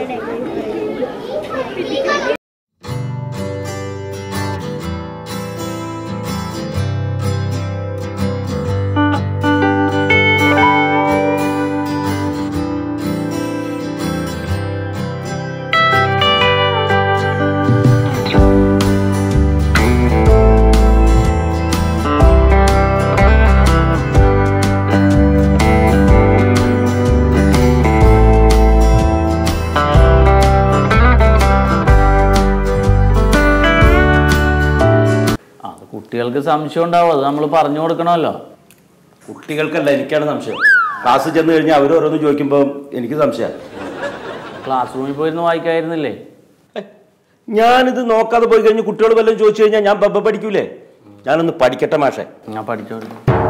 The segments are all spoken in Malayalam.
ആ അത് കുട്ടികൾക്ക് സംശയം ഉണ്ടാവും അത് നമ്മൾ പറഞ്ഞു കൊടുക്കണമല്ലോ കുട്ടികൾക്കല്ല എനിക്കാണ് സംശയം ക്ലാസ്സിൽ ചെന്ന് കഴിഞ്ഞാൽ അവർ ഓരോന്ന് ചോദിക്കുമ്പോൾ എനിക്ക് സംശയം ക്ലാസ് റൂമിൽ പോയിരുന്ന് വായിക്കായിരുന്നില്ലേ ഞാനിത് നോക്കാതെ പോയി കഴിഞ്ഞ് കുട്ടികൾ വല്ലതും ചോദിച്ചു കഴിഞ്ഞാൽ ഞാൻ ബബ്ബ പഠിക്കൂലേ ഞാനൊന്ന് പഠിക്കട്ടെ മാഷേ ഞാൻ പഠിച്ചോളൂ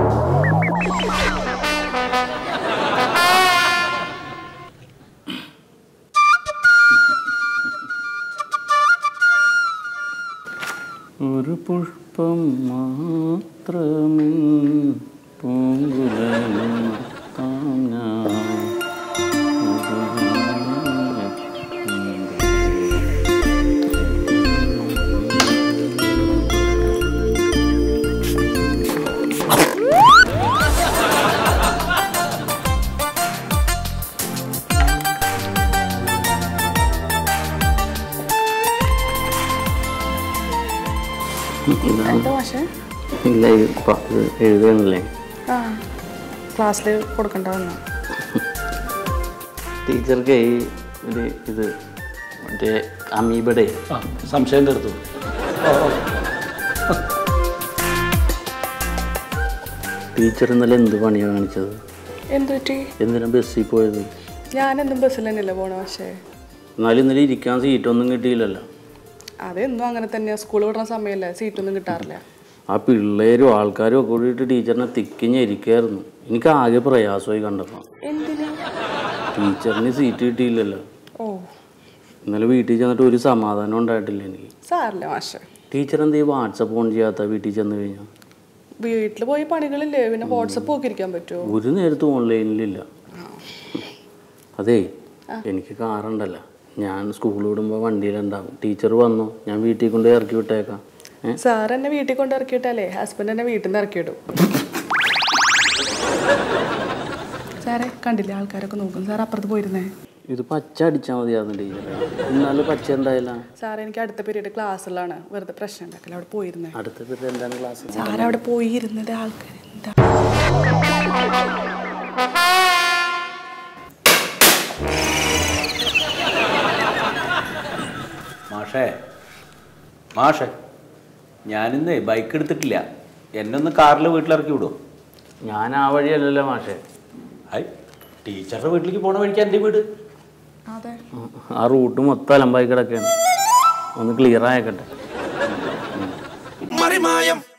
ഒരു പുഷ്പം മാത്രമേ പൂങ്കുലയിൽ നിർത്താം ഞാൻ. എന്താ പക്ഷേ ഇല്ല ഇത് പ- ഇത് എഴുതണല്ലേ ആ ക്ലാസ്സിൽ കൊടുക്കണ്ടാവുന്ന ടീച്ചർക്ക് ഈ ഒരു ഇത് മറ്റേ അമീബയുടെ സംശയം തീർത്തു ടീച്ചർ ഇന്നലെ എന്ത് പണിയാണ് കാണിച്ചത് എന്ത് പറ്റി എന്തിനാ ബസ്സിൽ പോയത് ഞാനെന്തും ബസ്സിൽ തന്നെയല്ലേ പോണ പക്ഷേ എന്നാലും ഇന്നലെ ഇരിക്കാൻ സീറ്റൊന്നും കിട്ടിയില്ലല്ലോ അതെന്നും അങ്ങനെ തന്നെയാ സ്കൂൾ വിടുന്ന സമയമല്ലേ സീറ്റൊന്നും കിട്ടാറില്ല ആ പിള്ളേരും ആൾക്കാരും ഒക്കെ കൂടിയിട്ട് ടീച്ചറിനെ തിക്കിഞ്ഞിരിക്കായിരുന്നു എനിക്ക് ആകെ പ്രയാസമായി കണ്ടപ്പോൾ എന്തിനാ ടീച്ചറിന് സീറ്റ് കിട്ടിയില്ലല്ലോ ഓ ഇന്നലെ വീട്ടിൽ ചെന്നിട്ട് ഒരു സമാധാനം ഉണ്ടായിട്ടില്ല എനിക്ക് സാറില്ല മാഷെ ടീച്ചർ എന്ത് ഈ വാട്സപ്പ് ഓൺ ചെയ്യാത്ത വീട്ടിൽ ചെന്ന് കഴിഞ്ഞാൽ വീട്ടിൽ പോയി പണികളില്ലേ പിന്നെ വാട്സപ്പ് ഒക്കെ ഇരിക്കാൻ പറ്റുമോ ഒരു നേരത്തും ഓൺലൈനിലില്ല അതേ എനിക്ക് കാറുണ്ടല്ലോ ഞാൻ സ്കൂളിൽ വിടുമ്പോൾ വണ്ടിയിലുണ്ടാവും ടീച്ചർ വന്നു ഞാൻ വീട്ടിൽ കൊണ്ട് ഇറക്കി വിട്ടേക്കാം ഏ സാർ എന്നെ വീട്ടിൽ കൊണ്ട് ഇറക്കിയിട്ടല്ലേ ഹസ്ബൻഡ് എന്നെ വീട്ടിൽ നിന്ന് ഇറക്കിയിടും സാറേ കണ്ടില്ലേ ആൾക്കാരൊക്കെ നോക്കും സാർ അപ്പുറത്ത് പോയിരുന്നേ ഇത് പച്ച അടിച്ചാൽ മതിയായിരുന്നു ടീച്ചർ എന്നാലും പച്ച ഉണ്ടായില്ല സാർ എനിക്ക് അടുത്ത പീരീഡ് ക്ലാസ്സിലാണ് വെറുതെ പ്രശ്നം ഉണ്ടാക്കില്ല അവിടെ പോയിരുന്നേ അടുത്ത പീരീഡ് എന്താണ് ക്ലാസ് സാർ അവിടെ പോയിരുന്നത് ആൾക്കാർ എന്താ മാഷേ മാഷേ ഞാനിന്ന് ബൈക്ക് എടുത്തിട്ടില്ല എന്നെ ഒന്ന് കാറിൽ വീട്ടിലിറക്കി വിടുമോ ഞാൻ ആ വഴിയല്ലല്ലോ മാഷേ ഐ ടീച്ചറുടെ വീട്ടിലേക്ക് പോണ വഴിക്ക് എൻ്റെ വീട് അതെ ആ റൂട്ട് മൊത്തം അലമ്പായി കിടക്കുകയാണ് ഒന്ന് ക്ലിയർ ആയേക്കട്ടെ മറിമായം